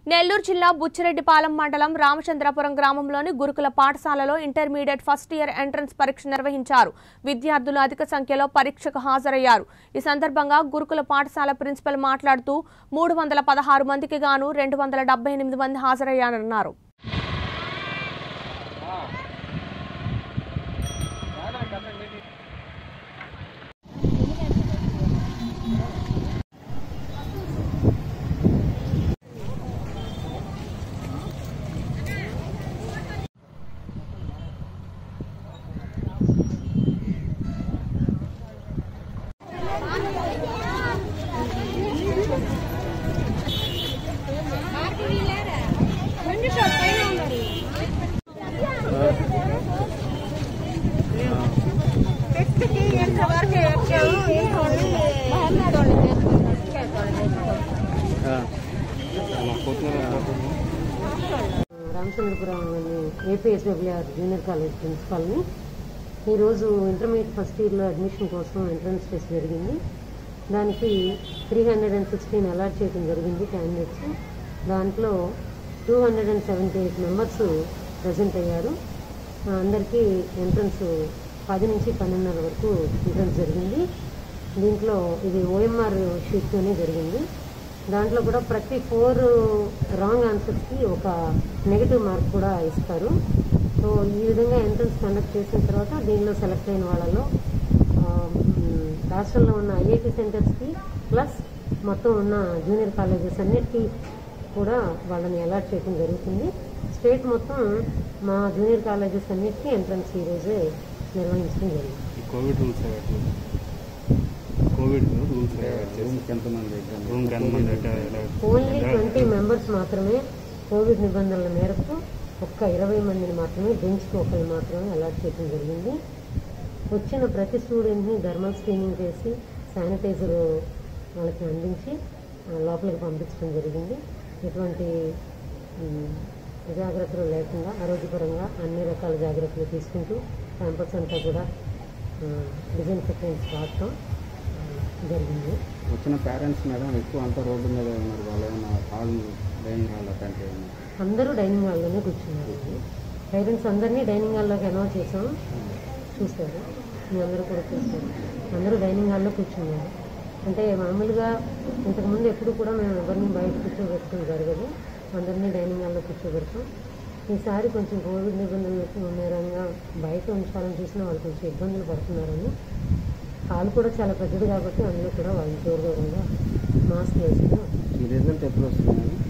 నెల్లూరు జిల్లా బుచ్చిరెడ్డిపాలెం మండలం రామచంద్రపురం గ్రామంలోని గురుకుల పాఠశాలలో ఇంటర్మీడియట్ ఫస్ట్ ఇయర్ ఎంట్రన్స్ పరీక్ష నిర్వహించారు విద్యార్థులు అధిక సంఖ్యలో పరీక్షకు హాజరయ్యారు ఈ సందర్భంగా గురుకుల పాఠశాల ప్రిన్సిపల్ మాట్లాడుతూ మూడు వందల పదహారు మందికి గాను రెండు వందల డెబ్బై ఎనిమిది మంది హాజరయ్యారన్నారు రామచంద్రపురంలోని ఏపీఎస్డబ్ల్యూఆర్ జూనియర్ కాలేజ్ ప్రిన్సిపాల్ని ఈరోజు ఇంటర్మీడియట్ ఫస్ట్ ఇయర్లో అడ్మిషన్ కోసం ఎంట్రన్స్ టెస్ట్ జరిగింది దానికి three hundred and sixteen allot చేయడం జరిగింది క్యాండిడేట్స్ దాంట్లో two hundred and seventy eight members present అయ్యారు ఆ, అందరికీ ఎంట్రన్స్ పది నుంచి పన్నెండున్నర వరకు ఎంట్రన్స్ జరిగింది దీంట్లో ఇది ఓఎంఆర్ షీట్తోనే జరిగింది దాంట్లో కూడా ప్రతి ఫోర్ రాంగ్ ఆన్సర్స్కి ఒక నెగిటివ్ మార్క్ కూడా ఇస్తారు సో ఈ విధంగా ఎంట్రన్స్ కండక్ట్ చేసిన తర్వాత దీనిలో సెలెక్ట్ అయిన వాళ్ళలో ఆ, మ్, రాష్ట్రంలో ఉన్న ఐఐటి సెంటర్స్కి ప్లస్ మొత్తం ఉన్న జూనియర్ కాలేజెస్ అన్నిటికీ కూడా వాళ్ళని అలాట్ చేయడం జరుగుతుంది స్టేట్ మొత్తం మా జూనియర్ కాలేజెస్ అన్నిటికీ ఎంట్రన్స్ ఈరోజే నిర్వహించడం జరిగింది ఈ కోవిడ్ రూల్స్ ఎట్లా కోవిడ్ రూల్స్ రూమ్కి ఎంతమంది ఎగ్జామ్ రూమ్కి ఎంతమంది అంటే ఓన్లీ ట్వంటీ మెంబర్స్ మాత్రమే కోవిడ్ నిబంధనల మేరకు ఒక్క ఇరవై మందిని మాత్రమే బెంచ్కి ఒకరు మాత్రమే అలాట్ చేయడం జరిగింది వచ్చిన ప్రతి స్టూడెంట్ని థర్మల్ స్క్రీనింగ్ చేసి శానిటైజర్ వాళ్ళకి అందించి ఆ, లోపలికి పంపించడం జరిగింది ఎటువంటి ఉమ్, జాగ్రత్తలు లేకుండా ఆరోగ్యపరంగా అన్ని రకాల జాగ్రత్తలు తీసుకుంటూ క్యాంపస్ అంతా కూడా డిజైన్ఫెక్టెంట్స్ వాడటం ఆ, జరిగింది వచ్చిన పేరెంట్స్ మేడం ఎక్కువ అంతా రోడ్డు మీద ఉన్నారు వాళ్ళు ఏమైనా హాల్ డైనింగ్ హాల్ అట్లాంటివి ఏమైనా అందరూ డైనింగ్ హాల్లోనే కూర్చున్నారు పేరెంట్స్ అందరినీ డైనింగ్ హాల్లోకి అనౌన్స్ చేసాం చూశారు మీ అందరూ కూడా చూస్తారు అందరూ డైనింగ్ హాల్లో కూర్చున్నారు అంటే మామూలుగా ఇంతకుముందు ఎప్పుడు కూడా మేము ఎవరిని బయట కూర్చోబెట్టడం జరగదు అందరినీ డైనింగ్ హాల్లో కూర్చోబెడతాం ఈసారి కొంచెం కోవిడ్ నిబంధనలకు మేరంగా బయట ఉంచాలని చూసిన వాళ్ళు కొంచెం ఇబ్బందులు పడుతున్నారని హాల్ కూడా చాలా పెద్దది కాబట్టి అందులో కూడా వాళ్ళు దూర దూరంగా మాస్క్ వేసుకుని ఈ రిజల్ట్ ఎప్పుడు వస్తుంది మేడం